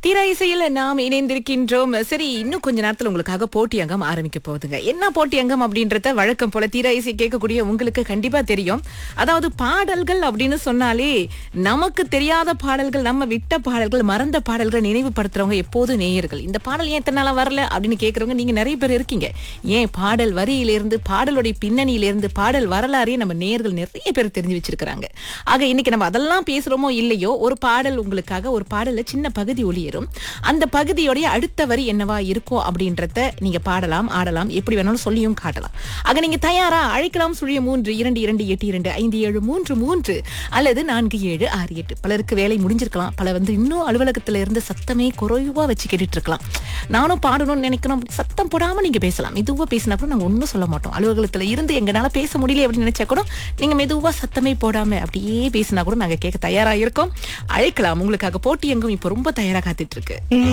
தீரா இசையில் நாம் இணைந்திருக்கின்றோம் சரி இன்னும் கொஞ்ச நேரத்துல உங்களுக்காக போட்டி அங்கம் ஆரம்பிக்க போகுதுங்க என்ன போட்டி அங்கம் அப்படின்றத வழக்கம் போல தீரா இசை கேட்கக்கூடிய உங்களுக்கு கண்டிப்பா தெரியும் அதாவது பாடல்கள் அப்படின்னு சொன்னாலே நமக்கு தெரியாத பாடல்கள் நம்ம விட்ட பாடல்கள் மறந்த பாடல்களை நினைவுபடுத்துறவங்க எப்போதும் நேயர்கள் இந்த பாடல் ஏன் இத்தனை நாளா வரல அப்படின்னு கேட்கறவங்க நீங்க நிறைய பேர் இருக்கீங்க ஏன் பாடல் வரியிலிருந்து பாடலுடைய பின்னணியிலிருந்து பாடல் வரலாறையே நம்ம நேயர்கள் நிறைய பேர் தெரிஞ்சு வச்சிருக்கிறாங்க ஆக இன்னைக்கு நம்ம அதெல்லாம் பேசுறோமோ இல்லையோ ஒரு பாடல் உங்களுக்காக ஒரு பாடல்ல சின்ன பகுதி ஒளியேறும் அந்த பகுதியோடைய அடுத்த வரி என்னவா இருக்கும் அப்படின்றத நீங்க பாடலாம் ஆடலாம் எப்படி வேணாலும் சொல்லியும் காட்டலாம் ஆக நீங்க தயாரா அழைக்கலாம் சுழிய மூன்று இரண்டு இரண்டு எட்டு இரண்டு ஐந்து ஏழு மூன்று மூன்று அல்லது நான்கு ஏழு ஆறு எட்டு பலருக்கு வேலை முடிஞ்சிருக்கலாம் பல வந்து இன்னும் அலுவலகத்துல இருந்து சத்தமே குறைவா வச்சு கேட்டுட்டு இருக்கலாம் நானும் பாடணும்னு நினைக்கணும் அப்படி சத்தம் போடாம நீங்க பேசலாம் மெதுவா பேசினா கூட நாங்க ஒன்றும் சொல்ல மாட்டோம் அலுவலகத்துல இருந்து எங்கனால பேச முடியல அப்படின்னு நினைச்சா கூட நீங்க மெதுவா சத்தமே போடாம அப்படியே பேசினா கூட நாங்க கேட்க தயாரா இருக்கோம் அழைக்கலாம் உங்களுக்காக போட்டி எங்கும் இப்ப ரொம்ப தயாரா காத்துட்டு இருக்கு